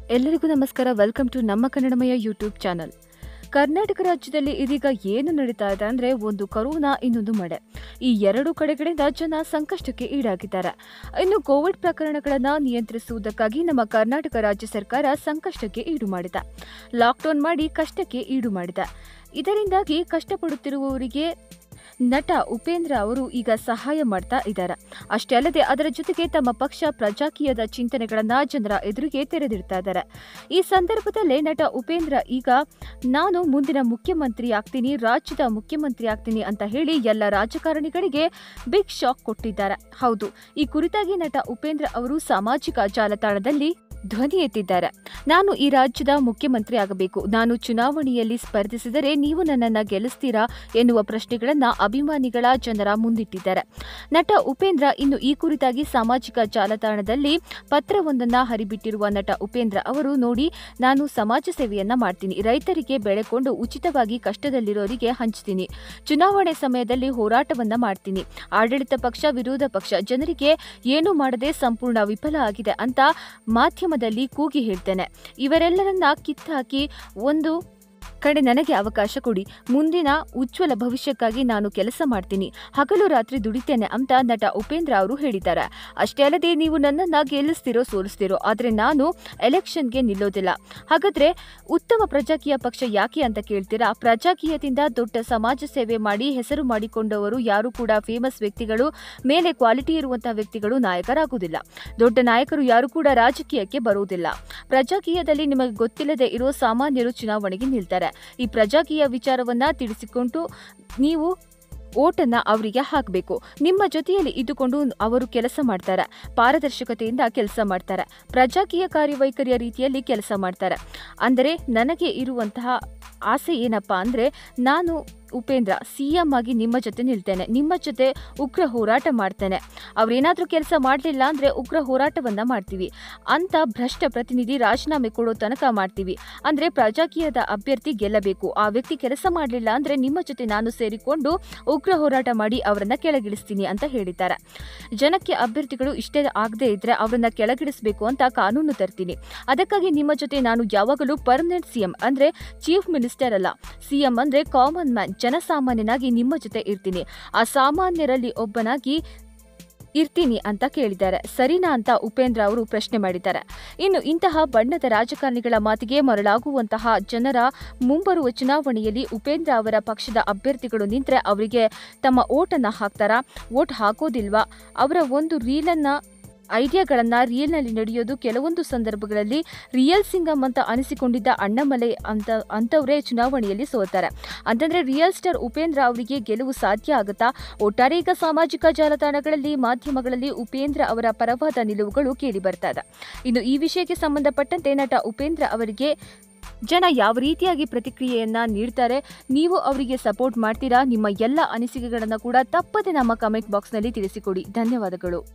ಎಲ್ಲರಿಗೂ ನಮಸ್ಕಾರ welcome to ನಮ್ಮ ಕನ್ನಡಮಯ ಯೂಟ್ಯೂಬ್ ಚಾನಲ್ ಕರ್ನಾಟಕ ರಾಜ್ಯದಲ್ಲಿ ಇದೀಗ ಏನು ನಡೀತಾ ಇದೆ ಅಂದರೆ ಒಂದು ಕರೋನಾ ಇನ್ನೊಂದು ಮಳೆ ಈ ಎರಡು ಕಡೆಗಳಿಂದ ಜನ ಸಂಕಷ್ಟಕ್ಕೆ ಈಡಾಗಿದ್ದಾರೆ ಇನ್ನು ಕೋವಿಡ್ ಪ್ರಕರಣಗಳನ್ನು ನಿಯಂತ್ರಿಸುವುದಕ್ಕಾಗಿ ನಮ್ಮ ಕರ್ನಾಟಕ ರಾಜ್ಯ ಸರ್ಕಾರ ಸಂಕಷ್ಟಕ್ಕೆ ಈಡು ಮಾಡಿದೆ ಲಾಕ್ಡೌನ್ ಮಾಡಿ ಕಷ್ಟಕ್ಕೆ ಈಡು ಮಾಡಿದೆ ಇದರಿಂದಾಗಿ ಕಷ್ಟಪಡುತ್ತಿರುವವರಿಗೆ ನಟ ಉಪೇಂದ್ರ ಅವರು ಈಗ ಸಹಾಯ ಮಾಡ್ತಾ ಇದ್ದಾರೆ ಅಷ್ಟೇ ಅಲ್ಲದೆ ಅದರ ಜೊತೆಗೆ ತಮ್ಮ ಪಕ್ಷ ಪ್ರಜಾಕೀಯದ ಚಿಂತನೆಗಳನ್ನ ಜನರ ಎದುರಿಗೆ ತೆರೆದಿಡ್ತಾ ಇದ್ದಾರೆ ಈ ಸಂದರ್ಭದಲ್ಲೇ ನಟ ಉಪೇಂದ್ರ ಈಗ ನಾನು ಮುಂದಿನ ಮುಖ್ಯಮಂತ್ರಿ ಆಗ್ತೀನಿ ರಾಜ್ಯದ ಮುಖ್ಯಮಂತ್ರಿ ಆಗ್ತೀನಿ ಅಂತ ಹೇಳಿ ಎಲ್ಲ ರಾಜಕಾರಣಿಗಳಿಗೆ ಬಿಗ್ ಶಾಕ್ ಕೊಟ್ಟಿದ್ದಾರೆ ಹೌದು ಈ ಕುರಿತಾಗಿ ನಟ ಉಪೇಂದ್ರ ಅವರು ಸಾಮಾಜಿಕ ಜಾಲತಾಣದಲ್ಲಿ ಧ್ವನಿ ಎತ್ತಿದ್ದಾರೆ ನಾನು ಈ ರಾಜ್ಯದ ಮುಖ್ಯಮಂತ್ರಿ ಆಗಬೇಕು ನಾನು ಚುನಾವಣೆಯಲ್ಲಿ ಸ್ಪರ್ಧಿಸಿದರೆ ನೀವು ನನ್ನನ್ನು ಗೆಲ್ಲಿಸ್ತೀರಾ ಎನ್ನುವ ಪ್ರಶ್ನೆಗಳನ್ನ ಅಭಿಮಾನಿಗಳ ಜನರ ಮುಂದಿಟ್ಟಿದ್ದಾರೆ ನಟ ಉಪೇಂದ್ರ ಇನ್ನು ಈ ಕುರಿತಾಗಿ ಸಾಮಾಜಿಕ ಜಾಲತಾಣದಲ್ಲಿ ಪತ್ರವೊಂದನ್ನ ಹರಿಬಿಟ್ಟಿರುವ ನಟ ಉಪೇಂದ್ರ ಅವರು ನೋಡಿ ನಾನು ಸಮಾಜ ಸೇವೆಯನ್ನ ಮಾಡ್ತೀನಿ ರೈತರಿಗೆ ಬೆಳೆಕೊಂಡು ಉಚಿತವಾಗಿ ಕಷ್ಟದಲ್ಲಿರೋರಿಗೆ ಹಂಚ್ತೀನಿ ಚುನಾವಣೆ ಸಮಯದಲ್ಲಿ ಹೋರಾಟವನ್ನ ಮಾಡ್ತೀನಿ ಆಡಳಿತ ಪಕ್ಷ ವಿರೋಧ ಪಕ್ಷ ಜನರಿಗೆ ಏನು ಮಾಡದೆ ಸಂಪೂರ್ಣ ವಿಫಲ ಆಗಿದೆ ಅಂತ ಮಾಧ್ಯಮದಲ್ಲಿ ಕೂಗಿ ಹೇಳ್ತೇನೆ ಇವರೆಲ್ಲರನ್ನ ಕಿತ್ತಾಕಿ ಒಂದು ಕಡೆ ನನಗೆ ಅವಕಾಶ ಕೊಡಿ ಮುಂದಿನ ಉಜ್ವಲ ಭವಿಷ್ಯಕ್ಕಾಗಿ ನಾನು ಕೆಲಸ ಮಾಡ್ತೀನಿ ಹಗಲು ರಾತ್ರಿ ದುಡಿತೇನೆ ಅಂತ ನಟ ಉಪೇಂದ್ರ ಅವರು ಹೇಳಿದ್ದಾರೆ ಅಷ್ಟೇ ಅಲ್ಲದೆ ನೀವು ನನ್ನನ್ನು ಗೆಲ್ಲಿಸ್ತಿರೋ ಸೋಲಿಸ್ತಿರೋ ಆದರೆ ನಾನು ಎಲೆಕ್ಷನ್ಗೆ ನಿಲ್ಲೋದಿಲ್ಲ ಹಾಗಾದ್ರೆ ಉತ್ತಮ ಪ್ರಜಾಕೀಯ ಪಕ್ಷ ಯಾಕೆ ಅಂತ ಕೇಳ್ತೀರಾ ಪ್ರಜಾಕೀಯದಿಂದ ದೊಡ್ಡ ಸಮಾಜ ಸೇವೆ ಮಾಡಿ ಹೆಸರು ಮಾಡಿಕೊಂಡವರು ಯಾರು ಕೂಡ ಫೇಮಸ್ ವ್ಯಕ್ತಿಗಳು ಮೇಲೆ ಕ್ವಾಲಿಟಿ ಇರುವಂತಹ ವ್ಯಕ್ತಿಗಳು ನಾಯಕರಾಗುವುದಿಲ್ಲ ದೊಡ್ಡ ನಾಯಕರು ಯಾರು ಕೂಡ ರಾಜಕೀಯಕ್ಕೆ ಬರುವುದಿಲ್ಲ ಪ್ರಜಾಕೀಯದಲ್ಲಿ ನಿಮಗೆ ಗೊತ್ತಿಲ್ಲದೆ ಇರೋ ಸಾಮಾನ್ಯರು ಚುನಾವಣೆಗೆ ನಿಲ್ತಾರೆ ಈ ಪ್ರಜಾಕೀಯ ವಿಚಾರವನ್ನ ತಿಳಿಸಿಕೊಂಡು ನೀವು ಓಟನ್ನ ಅವರಿಗೆ ಹಾಕಬೇಕು ನಿಮ್ಮ ಜೊತೆಯಲ್ಲಿ ಇದ್ದುಕೊಂಡು ಅವರು ಕೆಲಸ ಮಾಡ್ತಾರೆ ಪಾರದರ್ಶಕತೆಯಿಂದ ಕೆಲಸ ಮಾಡ್ತಾರೆ ಪ್ರಜಾಕೀಯ ಕಾರ್ಯವೈಖರಿಯ ರೀತಿಯಲ್ಲಿ ಕೆಲಸ ಮಾಡ್ತಾರೆ ಅಂದರೆ ನನಗೆ ಇರುವಂತಹ ಆಸೆ ಏನಪ್ಪಾ ಅಂದರೆ ನಾನು ಉಪೇಂದ್ರ ಸಿ ಎಂ ಆಗಿ ನಿಮ್ಮ ಜೊತೆ ನಿಲ್ತೇನೆ ನಿಮ್ಮ ಜೊತೆ ಉಗ್ರ ಹೋರಾಟ ಮಾಡ್ತೇನೆ ಅವ್ರೇನಾದರೂ ಕೆಲಸ ಮಾಡಲಿಲ್ಲ ಅಂದರೆ ಉಗ್ರ ಹೋರಾಟವನ್ನ ಮಾಡ್ತೀವಿ ಅಂತ ಭ್ರಷ್ಟ ಪ್ರತಿನಿಧಿ ರಾಜೀನಾಮೆ ಕೊಡೋ ತನಕ ಮಾಡ್ತೀವಿ ಅಂದರೆ ಪ್ರಜಾಕೀಯದ ಅಭ್ಯರ್ಥಿ ಗೆಲ್ಲಬೇಕು ಆ ವ್ಯಕ್ತಿ ಕೆಲಸ ಮಾಡಲಿಲ್ಲ ಅಂದರೆ ನಿಮ್ಮ ಜೊತೆ ನಾನು ಸೇರಿಕೊಂಡು ಉಗ್ರ ಹೋರಾಟ ಮಾಡಿ ಅವರನ್ನ ಕೆಳಗಿಳಿಸ್ತೀನಿ ಅಂತ ಹೇಳಿದ್ದಾರೆ ಜನಕ್ಕೆ ಅಭ್ಯರ್ಥಿಗಳು ಇಷ್ಟೇ ಆಗದೇ ಇದ್ರೆ ಅವರನ್ನ ಕೆಳಗಿಳಿಸಬೇಕು ಅಂತ ಕಾನೂನು ತರ್ತೀನಿ ಅದಕ್ಕಾಗಿ ನಿಮ್ಮ ಜೊತೆ ನಾನು ಯಾವಾಗಲೂ ಪರ್ಮನೆಂಟ್ ಸಿಎಂ ಅಂದ್ರೆ ಚೀಫ್ ಮಿನಿಸ್ಟರ್ ಅಲ್ಲ ಸಿಎಂ ಅಂದ್ರೆ ಕಾಮನ್ ಮ್ಯಾನ್ ಜನಸಾಮಾನ್ಯನಾಗಿ ನಿಮ್ಮ ಜೊತೆ ಇರ್ತೀನಿ ಆ ಸಾಮಾನ್ಯರಲ್ಲಿ ಒಬ್ಬನಾಗಿ ಇರ್ತೀನಿ ಅಂತ ಕೇಳಿದ್ದಾರೆ ಸರಿನಾ ಅಂತ ಉಪೇಂದ್ರ ಅವರು ಪ್ರಶ್ನೆ ಮಾಡಿದ್ದಾರೆ ಇನ್ನು ಇಂತಹ ಬಣ್ಣದ ರಾಜಕಾರಣಿಗಳ ಮಾತಿಗೆ ಮರಳಾಗುವಂತಹ ಜನರ ಮುಂಬರುವ ಚುನಾವಣೆಯಲ್ಲಿ ಉಪೇಂದ್ರ ಅವರ ಪಕ್ಷದ ಅಭ್ಯರ್ಥಿಗಳು ನಿಂತರೆ ಅವರಿಗೆ ತಮ್ಮ ಓಟನ್ನು ಹಾಕ್ತಾರಾ ಓಟ್ ಹಾಕೋದಿಲ್ವಾ ಅವರ ಒಂದು ರೀಲನ್ನ ಐಡಿಯಾಗಳನ್ನ ರಿಯಲ್ನಲ್ಲಿ ನಡೆಯೋದು ಕೆಲವೊಂದು ಸಂದರ್ಭಗಳಲ್ಲಿ ರಿಯಲ್ ಸಿಂಗಮ್ ಅಂತ ಅನಿಸಿಕೊಂಡಿದ್ದ ಅಣ್ಣಮಲೈ ಅಂತ ಅಂಥವರೇ ಚುನಾವಣೆಯಲ್ಲಿ ಸೋಲ್ತಾರೆ ಅಂತಂದ್ರೆ ರಿಯಲ್ ಸ್ಟಾರ್ ಉಪೇಂದ್ರ ಅವರಿಗೆ ಗೆಲುವು ಸಾಧ್ಯ ಆಗುತ್ತಾ ಒಟ್ಟಾರೆ ಈಗ ಸಾಮಾಜಿಕ ಜಾಲತಾಣಗಳಲ್ಲಿ ಮಾಧ್ಯಮಗಳಲ್ಲಿ ಉಪೇಂದ್ರ ಅವರ ಪರವಾದ ನಿಲುವುಗಳು ಕೇಳಿ ಬರ್ತಾ ಇದೆ ಇನ್ನು ಈ ವಿಷಯಕ್ಕೆ ಸಂಬಂಧಪಟ್ಟಂತೆ ನಟ ಉಪೇಂದ್ರ ಅವರಿಗೆ ಜನ ಯಾವ ರೀತಿಯಾಗಿ ಪ್ರತಿಕ್ರಿಯೆಯನ್ನ ನೀಡ್ತಾರೆ ನೀವು ಅವರಿಗೆ ಸಪೋರ್ಟ್ ಮಾಡ್ತೀರಾ ನಿಮ್ಮ ಎಲ್ಲ ಅನಿಸಿಕೆಗಳನ್ನು ಕೂಡ ತಪ್ಪದೆ ನಮ್ಮ ಕಮೆಂಟ್ ಬಾಕ್ಸ್ನಲ್ಲಿ ತಿಳಿಸಿಕೊಡಿ ಧನ್ಯವಾದಗಳು